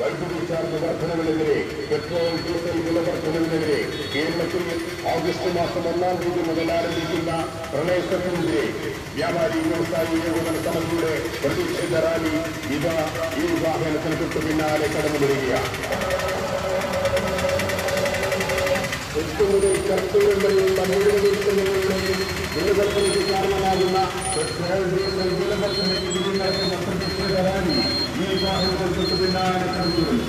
വൈദ്യുതി charge വർധനവിനെതിരെ petrol diesel വില വർധനവിനെതിരെ കേരളത്തിൽ ഓഗസ്റ്റ് മാസം ഒന്നാം തീയതി മുതൽ ആരംഭിക്കുന്ന പ്രളയത്തിനെതിരെ വ്യാപാരി വ്യവസായി ഏകോപന സമിതിയുടെ പ്രതിഷേധ റാലി ഇവ ഈ വാഹനത്തിന് തൊട്ടു പിന്നാലെ കടന്നു വരികയാണ് എട്ട് മുതൽ കർത്തവ്യം വരെയുള്ള മുഴുവൻ ഉൽപ്പന്നങ്ങളുടെയും വിലവർദ്ധനയ്ക്ക് കാരണമാകുന്ന പെട്രോൾ ഡീസൽ വിലവർദ്ധനയ്ക്കെതിരെ നടക്കുന്ന പ്രതിഷേധ റാലി ഈ വാഹനത്തിൽ തൊട്ടു പിന്നാലെ കടന്നുവരുന്നു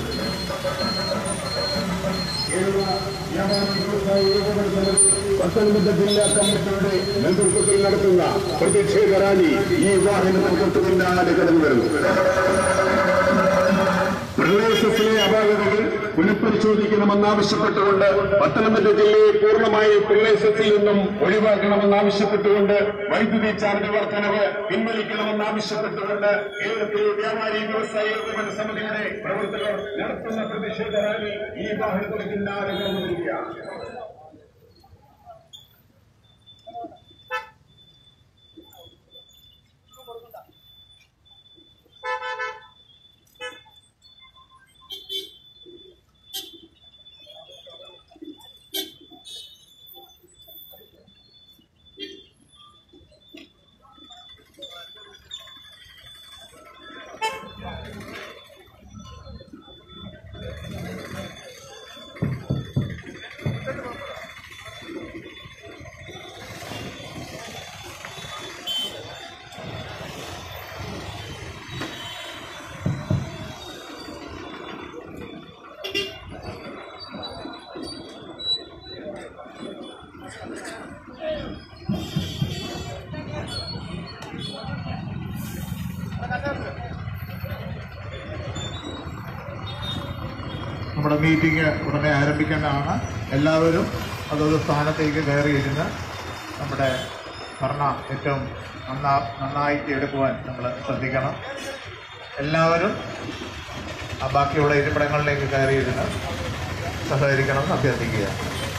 കേരള വ്യാപാരി വ്യവസായി ഏകോപന സമിതി പത്തനംതിട്ട ജില്ലാ കമ്മിറ്റിയുടെ നേതൃത്വത്തിൽ നടത്തുന്ന പ്രതിഷേധ റാലി ഈ വാഹനത്തിൽ തൊട്ടു പിന്നാലെ കടന്നു വരുന്നു പ്രദേശത്തിലെ അപാകതകൾ പുനഃപരിശോധിക്കണമെന്നാവശ്യപ്പെട്ടുകൊണ്ട് പത്തനംതിട്ട ജില്ലയെ പൂർണ്ണമായി പ്രദേശത്തിൽ നിന്നും ഒഴിവാക്കണമെന്നാവശ്യപ്പെട്ടുകൊണ്ട് വൈദ്യുതി ചാർജ് വർധനവ് പിൻവലിക്കണമെന്നാവശ്യപ്പെട്ടുകൊണ്ട് കേരളത്തിലെ വ്യാപാരി വ്യവസായി ഏകോപന സമിതിയുടെ പ്രവർത്തകർ നടത്തുന്ന പ്രതിഷേധ റാലി ഈ വാഹനത്തിന് പിന്നാലെ കടന്നുവരികയാണ് നമ്മുടെ മീറ്റിംഗ് ഉടനെ ആരംഭിക്കേണ്ടതാണ് എല്ലാവരും അതൊരു സ്ഥാനത്തേക്ക് കയറിയിരുന്ന് നമ്മുടെ ഭരണ ഏറ്റവും നന്നാ നന്നായിട്ട് എടുക്കുവാൻ നമ്മൾ ശ്രദ്ധിക്കണം എല്ലാവരും ആ ബാക്കിയുള്ള ഇരിപ്പിടങ്ങളിലേക്ക് കയറിയിരുന്ന് സഹകരിക്കണമെന്ന് അഭ്യർത്ഥിക്കുക